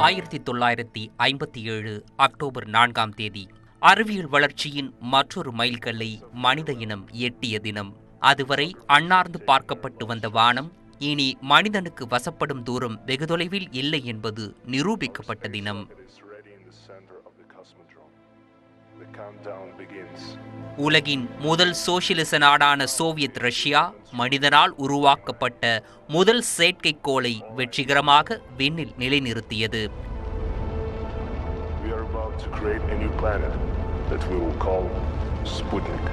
ஆயிரத்தி தொள்ளாயிரத்தி ஐம்பத்தி ஏழு அக்டோபர் நான்காம் தேதி அறிவியல் வளர்ச்சியின் மற்றொரு மைல்கல்லை மனித இனம் எட்டிய தினம் அதுவரை அண்ணார்ந்து பார்க்கப்பட்டு வந்த வானம் இனி மனிதனுக்கு வசப்படும் தூரம் வெகு தொலைவில் இல்லை என்பது நிரூபிக்கப்பட்ட தினம் It is ready in the center of the cosmodrome. The countdown begins. உலகின் முதல் சோசியலிச நாடான சோவியத் ரஷ்யா மனிதனால் உருவாக்கப்பட்ட முதல் செயற்கைக்கோளை வெற்றிகரமாக விண்ணில் நிலைநிறுத்தியது We are about to create a new planet that we will call Sputnik.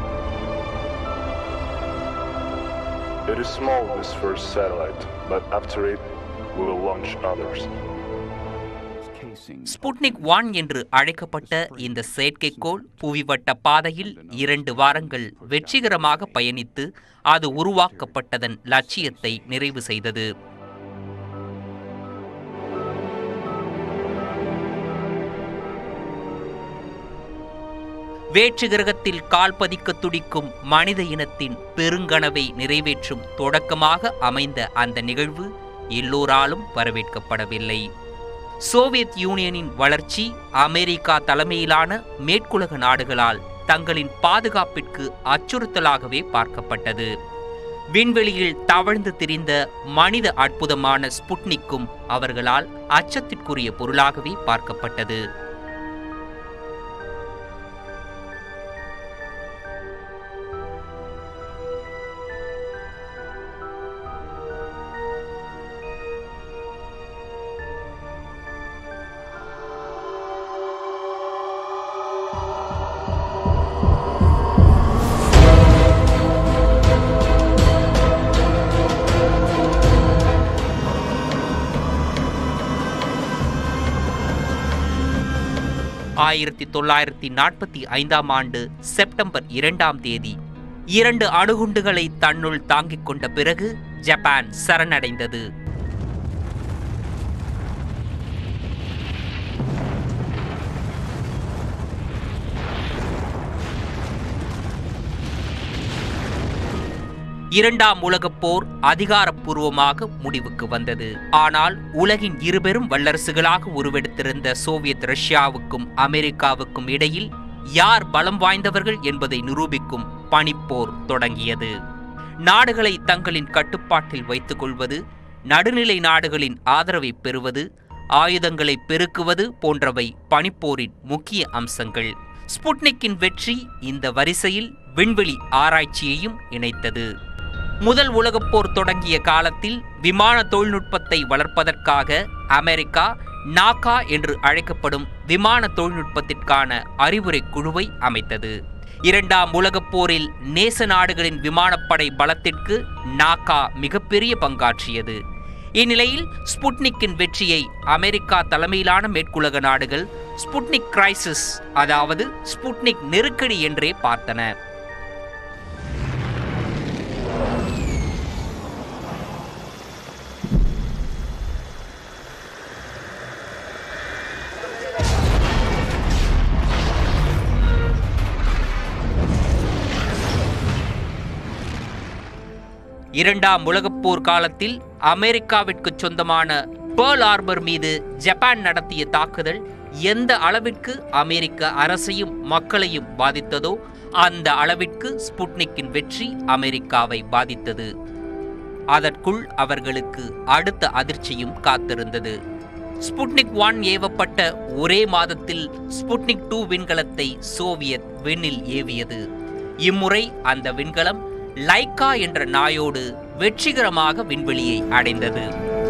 It is small, this first satellite, but after it, we will launch others. Sputnik one என்று அழைக்கப்பட்ட இந்த செயற்கைக்கோள் புவிவட்ட பாதையில் இரண்டு வாரங்கள் வெற்றிகரமாக பயணித்து அது உருவாக்கப்பட்டதன் லட்சியத்தை நிறைவு செய்தது வேற்று கிரகத்தில் கால் பதிக்க துடிக்கும் மனித இனத்தின் பெருங்கனவை நிறைவேற்றும் தொடக்கமாக அமைந்த அந்த நிகழ்வு எல்லோராலும் வரவேற்கப்படவில்லை சோவியத் யூனியனின் வளர்ச்சி அமெரிக்கா தலைமையிலான மேற்குலக நாடுகளால் தங்களின் பாதுகாப்பிற்கு அச்சுறுத்தலாகவே பார்க்கப்பட்டது விண்வெளியில் தவழ்ந்து திரிந்த மனித அற்புதமான ஸ்புட்னிக்கும் அவர்களால் அச்சத்திற்குரிய பொருளாகவே பார்க்கப்பட்டது ஆயிரத்தி தொள்ளாயிரத்தி நாற்பத்தி ஐந்தாம் ஆண்டு செப்டம்பர் இரண்டாம் தேதி இரண்டு அணுகுண்டுகளை தன்னுள் தாங்கிக் கொண்ட பிறகு ஜப்பான் சரணடைந்தது இரண்டாம் உலகப் போர் அதிகாரப்பூர்வமாக முடிவுக்கு வந்தது ஆனால் உலகின் இருபெரும் வல்லரசுகளாக உருவெடுத்திருந்த சோவியத் ரஷ்யாவுக்கும் அமெரிக்காவுக்கும் இடையில் யார் பலம் வாய்ந்தவர்கள் என்பதை நிரூபிக்கும் பனிப்போர் தொடங்கியது நாடுகளை தங்களின் கட்டுப்பாட்டில் வைத்துக் கொள்வது நடுநிலை நாடுகளின் ஆதரவை பெறுவது ஆயுதங்களை பெருக்குவது போன்றவை பனிப்போரின் முக்கிய அம்சங்கள் ஸ்புட்னிக்கின் வெற்றி இந்த வரிசையில் விண்வெளி ஆராய்ச்சியையும் இணைத்தது முதல் உலகப் போர் தொடங்கிய காலத்தில் விமான தொழில்நுட்பத்தை வளர்ப்பதற்காக அமெரிக்கா நாகா என்று அழைக்கப்படும் விமான தொழில்நுட்பத்திற்கான அறிவுரை குழுவை அமைத்தது இரண்டாம் உலகப் போரில் நேச நாடுகளின் விமானப்படை பலத்திற்கு நாகா மிகப்பெரிய பங்காற்றியது இந்நிலையில் ஸ்புட்னிக்கின் வெற்றியை அமெரிக்கா தலைமையிலான மேற்குலக நாடுகள் ஸ்புட்னிக் கிரைசிஸ் அதாவது ஸ்புட்னிக் நெருக்கடி என்றே பார்த்தன இரண்டாம் உலகப் போர் காலத்தில் அமெரிக்காவிற்கு சொந்தமான பேர்ல் ஆர்பர் மீது ஜப்பான் நடத்திய தாக்குதல் எந்த அளவிற்கு அமெரிக்க அரசையும் மக்களையும் பாதித்ததோ அந்த அளவிற்கு ஸ்புட்னிக்கின் வெற்றி அமெரிக்காவை பாதித்தது அதற்குள் அவர்களுக்கு அடுத்த அதிர்ச்சியும் காத்திருந்தது ஸ்புட்னிக் ஒன் ஏவப்பட்ட ஒரே மாதத்தில் ஸ்புட்னிக் டூ விண்கலத்தை சோவியத் விண்ணில் ஏவியது இம்முறை அந்த விண்கலம் லைக்கா என்ற நாயோடு வெற்றிகரமாக விண்வெளியை அடைந்தது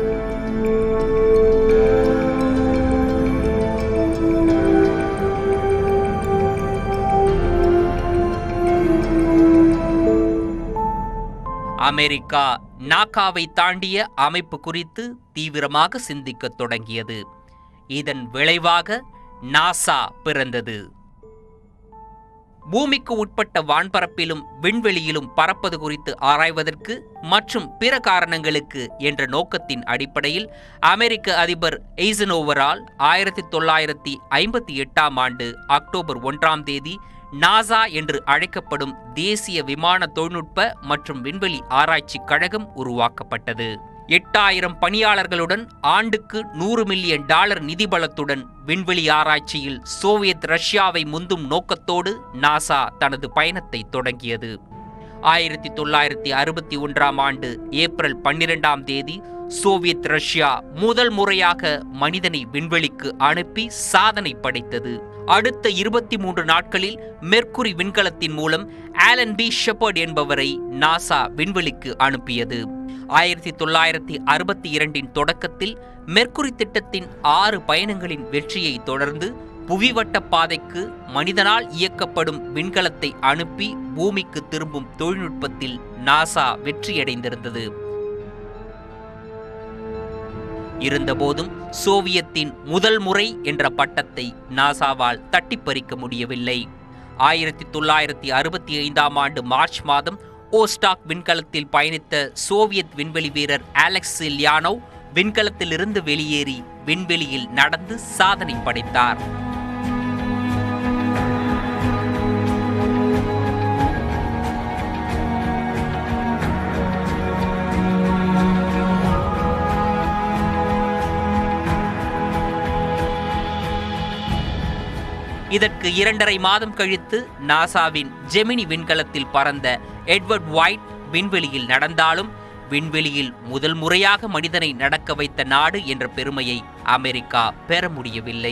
அமெரிக்கா நாக்காவை தாண்டிய அமைப்பு குறித்து தீவிரமாக சிந்திக்கத் தொடங்கியது இதன் விளைவாக நாசா பிறந்தது பூமிக்கு உட்பட்ட வான்பரப்பிலும் விண்வெளியிலும் பறப்பது குறித்து ஆராய்வதற்கு மற்றும் பிற காரணங்களுக்கு என்ற நோக்கத்தின் அடிப்படையில் அமெரிக்க அதிபர் எய்சனோவரால் ஆயிரத்தி தொள்ளாயிரத்தி ஐம்பத்தி எட்டாம் ஆண்டு அக்டோபர் ஒன்றாம் தேதி நாசா என்று அழைக்கப்படும் தேசிய விமான தொழில்நுட்ப மற்றும் விண்வெளி ஆராய்ச்சி கழகம் உருவாக்கப்பட்டது எட்டாயிரம் பணியாளர்களுடன் ஆண்டுக்கு நூறு மில்லியன் டாலர் நிதி பலத்துடன் விண்வெளி ஆராய்ச்சியில் சோவியத் ரஷ்யாவை முந்தும் நோக்கத்தோடு நாசா தனது பயணத்தை தொடங்கியது ஆயிரத்தி தொள்ளாயிரத்தி அறுபத்தி ஒன்றாம் ஆண்டு ஏப்ரல் பன்னிரெண்டாம் தேதி சோவியத் ரஷ்யா முதல் முறையாக மனிதனை விண்வெளிக்கு அனுப்பி சாதனை படைத்தது அடுத்த இருபத்தி மூன்று நாட்களில் மெர்க்குரி விண்கலத்தின் மூலம் ஆலன் பி ஷெப்பர்ட் என்பவரை நாசா விண்வெளிக்கு அனுப்பியது ஆயிரத்தி தொள்ளாயிரத்தி அறுபத்தி இரண்டின் தொடக்கத்தில் மெர்க்குரி திட்டத்தின் ஆறு பயணங்களின் வெற்றியை தொடர்ந்து புவிவட்ட பாதைக்கு மனிதனால் இயக்கப்படும் விண்கலத்தை அனுப்பி பூமிக்கு திரும்பும் தொழில்நுட்பத்தில் நாசா வெற்றியடைந்திருந்தது இருந்தபோதும் சோவியத்தின் முதல் முறை என்ற பட்டத்தை நாசாவால் தட்டிப்பறிக்க முடியவில்லை ஆயிரத்தி தொள்ளாயிரத்தி அறுபத்தி ஐந்தாம் ஆண்டு மார்ச் மாதம் ஓஸ்டாக் விண்கலத்தில் பயணித்த சோவியத் விண்வெளி வீரர் அலெக்ஸ் லியானோவ் விண்கலத்திலிருந்து வெளியேறி விண்வெளியில் நடந்து சாதனை படைத்தார் இதற்கு இரண்டரை மாதம் கழித்து நாசாவின் ஜெமினி விண்கலத்தில் பறந்த எட்வர்ட் ஒயிட் விண்வெளியில் நடந்தாலும் விண்வெளியில் முதல் முறையாக மனிதனை நடக்க வைத்த நாடு என்ற பெருமையை அமெரிக்கா பெற முடியவில்லை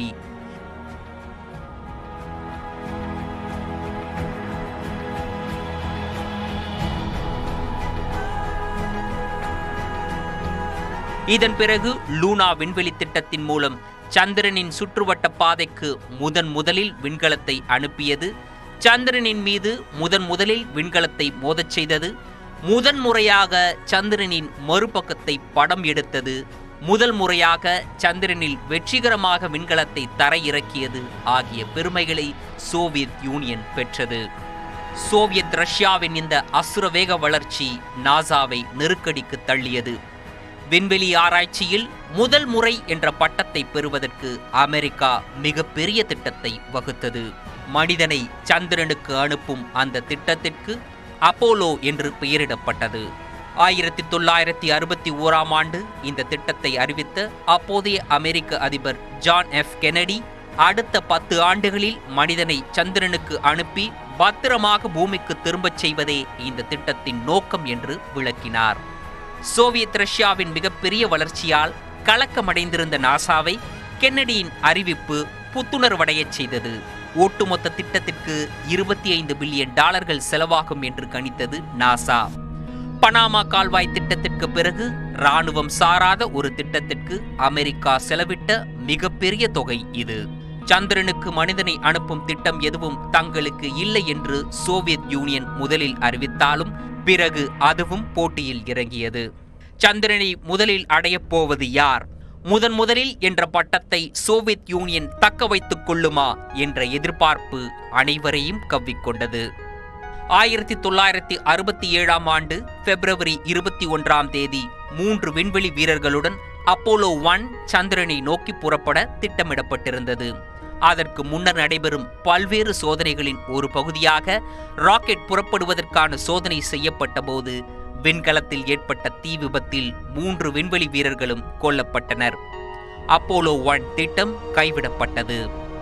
இதன் பிறகு லூனா விண்வெளி திட்டத்தின் மூலம் சந்திரனின் சுற்றுவட்ட பாதைக்கு முதன் முதலில் விண்கலத்தை அனுப்பியது சந்திரனின் மீது முதன் முதலில் விண்கலத்தை மோதச் செய்தது முதன் முறையாக சந்திரனின் மறுபக்கத்தை படம் எடுத்தது முதல் முறையாக சந்திரனில் வெற்றிகரமாக விண்கலத்தை தரையிறக்கியது ஆகிய பெருமைகளை சோவியத் யூனியன் பெற்றது சோவியத் ரஷ்யாவின் இந்த அசுரவேக வளர்ச்சி நாசாவை நெருக்கடிக்கு தள்ளியது விண்வெளி ஆராய்ச்சியில் முதல் முறை என்ற பட்டத்தை பெறுவதற்கு அமெரிக்கா மிகப்பெரிய திட்டத்தை வகுத்தது மனிதனை சந்திரனுக்கு அனுப்பும் அந்த திட்டத்திற்கு அப்போலோ என்று பெயரிடப்பட்டது ஆயிரத்தி தொள்ளாயிரத்தி அறுபத்தி ஓராம் ஆண்டு இந்த திட்டத்தை அறிவித்த அப்போதைய அமெரிக்க அதிபர் ஜான் எஃப் கெனடி அடுத்த பத்து ஆண்டுகளில் மனிதனை சந்திரனுக்கு அனுப்பி பத்திரமாக பூமிக்கு திரும்பச் செய்வதே இந்த திட்டத்தின் நோக்கம் என்று விளக்கினார் சோவியத் ரஷ்யாவின் மிகப்பெரிய வளர்ச்சியால் கலக்கமடைந்திருந்த நாசாவை கென்னடியின் அறிவிப்பு புத்துணர்வடையச் செய்தது ஒட்டுமொத்த திட்டத்திற்கு இருபத்தி ஐந்து பில்லியன் டாலர்கள் செலவாகும் என்று கணித்தது நாசா பனாமா கால்வாய் திட்டத்திற்கு பிறகு ராணுவம் சாராத ஒரு திட்டத்திற்கு அமெரிக்கா செலவிட்ட மிகப்பெரிய தொகை இது சந்திரனுக்கு மனிதனை அனுப்பும் திட்டம் எதுவும் தங்களுக்கு இல்லை என்று சோவியத் யூனியன் முதலில் அறிவித்தாலும் பிறகு அதுவும் போட்டியில் இறங்கியது சந்திரனை முதலில் அடையப் போவது யார் முதன் முதலில் என்ற பட்டத்தை சோவியத் யூனியன் தக்க வைத்துக் கொள்ளுமா என்ற எதிர்பார்ப்பு அனைவரையும் கவ்விக்கொண்டது ஆயிரத்தி தொள்ளாயிரத்தி அறுபத்தி ஏழாம் ஆண்டு பிப்ரவரி இருபத்தி ஒன்றாம் தேதி மூன்று விண்வெளி வீரர்களுடன் அப்போலோ ஒன் சந்திரனை நோக்கி புறப்பட திட்டமிடப்பட்டிருந்தது அதற்கு முன்னர் நடைபெறும் பல்வேறு சோதனைகளின் ஒரு பகுதியாக ராக்கெட் புறப்படுவதற்கான சோதனை செய்யப்பட்ட போது விண்கலத்தில் ஏற்பட்ட தீ விபத்தில் மூன்று விண்வெளி வீரர்களும் கொல்லப்பட்டனர் அப்போலோ ஒன் திட்டம் கைவிடப்பட்டது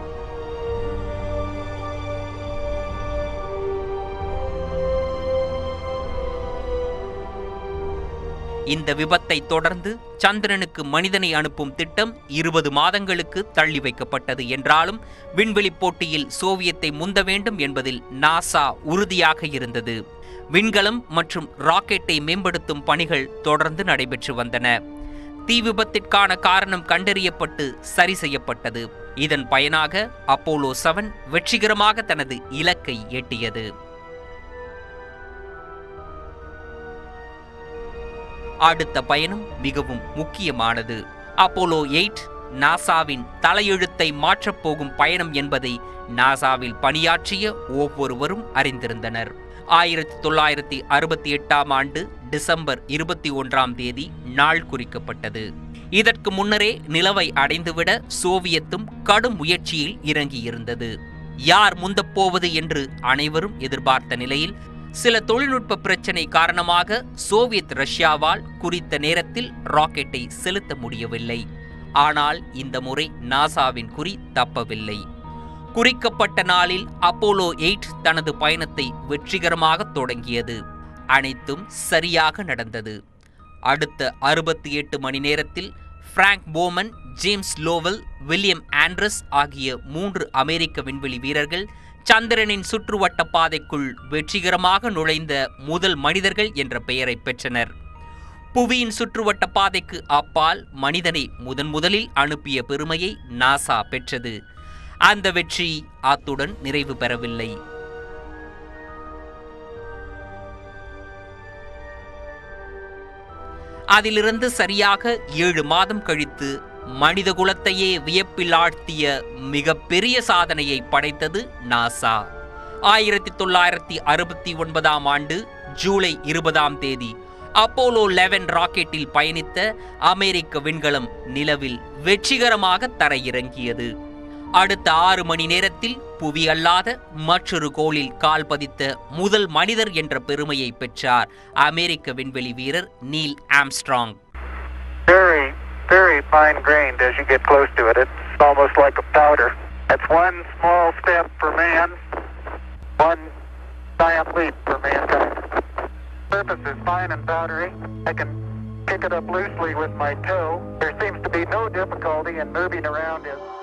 இந்த விபத்தை தொடர்ந்து சந்திரனுக்கு மனிதனை அனுப்பும் திட்டம் இருபது மாதங்களுக்கு தள்ளி வைக்கப்பட்டது என்றாலும் விண்வெளி போட்டியில் சோவியத்தை முந்த வேண்டும் என்பதில் நாசா உறுதியாக இருந்தது விண்கலம் மற்றும் ராக்கெட்டை மேம்படுத்தும் பணிகள் தொடர்ந்து நடைபெற்று வந்தன தீ விபத்திற்கான காரணம் கண்டறியப்பட்டு சரி செய்யப்பட்டது இதன் பயனாக அப்போலோ செவன் வெற்றிகரமாக தனது இலக்கை எட்டியது அடுத்த பயணம் மிகவும் முக்கியமானது அப்போலோ எயிட் நாசாவின் தலையெழுத்தை மாற்றப் போகும் பயணம் என்பதை நாசாவில் பணியாற்றிய ஒவ்வொருவரும் அறிந்திருந்தனர் ஆயிரத்தி தொள்ளாயிரத்தி அறுபத்தி எட்டாம் ஆண்டு டிசம்பர் இருபத்தி ஒன்றாம் தேதி நாள் குறிக்கப்பட்டது இதற்கு முன்னரே நிலவை அடைந்துவிட சோவியத்தும் கடும் முயற்சியில் இறங்கியிருந்தது யார் முந்தப் போவது என்று அனைவரும் எதிர்பார்த்த நிலையில் சில தொழில்நுட்ப பிரச்சனை காரணமாக சோவியத் ரஷ்யாவால் குறித்த நேரத்தில் ராக்கெட்டை செலுத்த முடியவில்லை ஆனால் இந்த முறை நாசாவின் குறி தப்பவில்லை குறிக்கப்பட்ட நாளில் அப்போலோ எயிட் தனது பயணத்தை வெற்றிகரமாக தொடங்கியது அனைத்தும் சரியாக நடந்தது அடுத்த அறுபத்தி எட்டு மணி நேரத்தில் Frank Borman James Lovell William Anders ஆகிய மூன்று அமெரிக்க விண்வெளி வீரர்கள் சந்திரனின் சுற்றுவட்ட பாதைக்குள் வெற்றிகரமாக நுழைந்த முதல் மனிதர்கள் என்ற பெயரை பெற்றனர் புவியின் சுற்றுவட்ட பாதைக்கு அப்பால் மனிதனை முதன் முதலில் அனுப்பிய பெருமையை நாசா பெற்றது அந்த வெற்றி அத்துடன் நிறைவு பெறவில்லை அதிலிருந்து சரியாக ஏழு மாதம் கழித்து மனித குலத்தையே வியப்பில் ஆழ்த்திய மிகப்பெரிய சாதனையை படைத்தது நாசா ஆயிரத்தி தொள்ளாயிரத்தி அறுபத்தி ஒன்பதாம் ஆண்டு ஜூலை இருபதாம் தேதி அப்போலோ லெவன் ராக்கெட்டில் பயணித்த அமெரிக்க விண்கலம் நிலவில் வெற்றிகரமாக தரையிறங்கியது அடுத்த ஆறு மணி நேரத்தில் புவி அல்லாத மற்றொரு கோளில் கால் பதித்த முதல் மனிதர் என்ற பெருமையை பெற்றார் அமெரிக்க விண்வெளி வீரர் Neil Armstrong very, very fine grained as you get close to it. It's almost like a powder. That's one small step for man, one giant leap for mankind. Surface is fine and powdery. I can pick it up loosely with my toe. There seems to be no difficulty in moving around it.